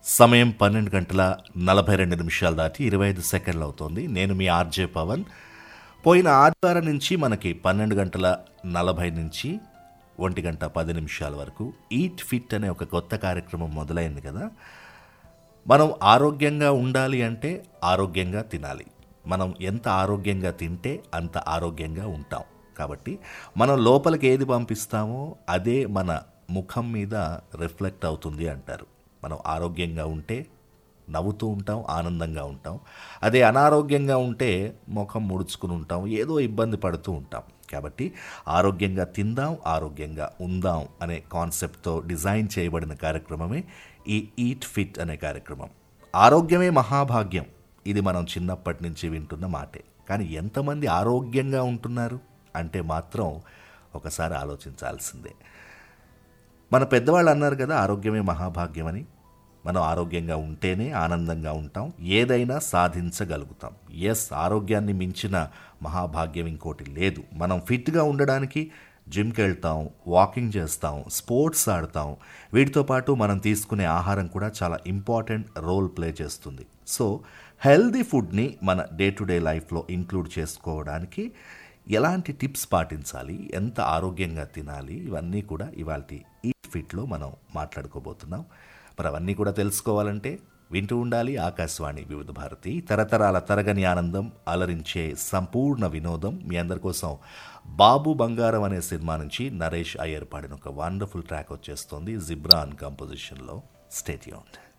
సమయం పన్నెండు గంటల నలభై రెండు నిమిషాలు దాటి ఇరవై ఐదు సెకండ్లు అవుతోంది నేను మీ ఆర్జే పవన్ పోయిన ఆదివారం నుంచి మనకి పన్నెండు గంటల నలభై నుంచి ఒంటి గంట పది నిమిషాల వరకు ఈట్ ఫిట్ అనే ఒక కొత్త కార్యక్రమం మొదలైంది కదా మనం ఆరోగ్యంగా ఉండాలి అంటే ఆరోగ్యంగా తినాలి మనం ఎంత ఆరోగ్యంగా తింటే అంత ఆరోగ్యంగా ఉంటాం కాబట్టి మనం లోపలికి ఏది పంపిస్తామో అదే మన ముఖం మీద రిఫ్లెక్ట్ అవుతుంది అంటారు మనం ఆరోగ్యంగా ఉంటే నవ్వుతూ ఉంటాం ఆనందంగా ఉంటాం అదే అనారోగ్యంగా ఉంటే ముఖం ముడుచుకుని ఉంటాం ఏదో ఇబ్బంది పడుతూ ఉంటాం కాబట్టి ఆరోగ్యంగా తిందాం ఆరోగ్యంగా ఉందాం అనే కాన్సెప్ట్తో డిజైన్ చేయబడిన కార్యక్రమమే ఈ ఈట్ ఫిట్ అనే కార్యక్రమం ఆరోగ్యమే మహాభాగ్యం ఇది మనం చిన్నప్పటి నుంచి వింటున్న మాటే కానీ ఎంతమంది ఆరోగ్యంగా ఉంటున్నారు అంటే మాత్రం ఒకసారి ఆలోచించాల్సిందే మన పెద్దవాళ్ళు అన్నారు కదా ఆరోగ్యమే మహాభాగ్యం అని మనం ఆరోగ్యంగా ఉంటేనే ఆనందంగా ఉంటాం ఏదైనా సాధించగలుగుతాం ఎస్ ఆరోగ్యాన్ని మించిన మహాభాగ్యం ఇంకోటి లేదు మనం ఫిట్గా ఉండడానికి జిమ్కి వెళ్తాం వాకింగ్ చేస్తాం స్పోర్ట్స్ ఆడతాం వీటితో పాటు మనం తీసుకునే ఆహారం కూడా చాలా ఇంపార్టెంట్ రోల్ ప్లే చేస్తుంది సో హెల్దీ ఫుడ్ని మన డే టు డే లైఫ్లో ఇంక్లూడ్ చేసుకోవడానికి ఎలాంటి టిప్స్ పాటించాలి ఎంత ఆరోగ్యంగా తినాలి ఇవన్నీ కూడా ఇవాళ ఈ ఫిట్లో మనం మాట్లాడుకోబోతున్నాం మరి అవన్నీ కూడా తెలుసుకోవాలంటే వింటూ ఉండాలి ఆకాశవాణి వివిధ భారతి తరతరాల తరగని ఆనందం అలరించే సంపూర్ణ వినోదం మీ అందరి కోసం బాబు బంగారం అనే సినిమా నుంచి నరేష్ అయ్యర్ పాడిన ఒక వండర్ఫుల్ ట్రాక్ వచ్చేస్తుంది జిబ్రాన్ కంపోజిషన్లో స్టేట్యూన్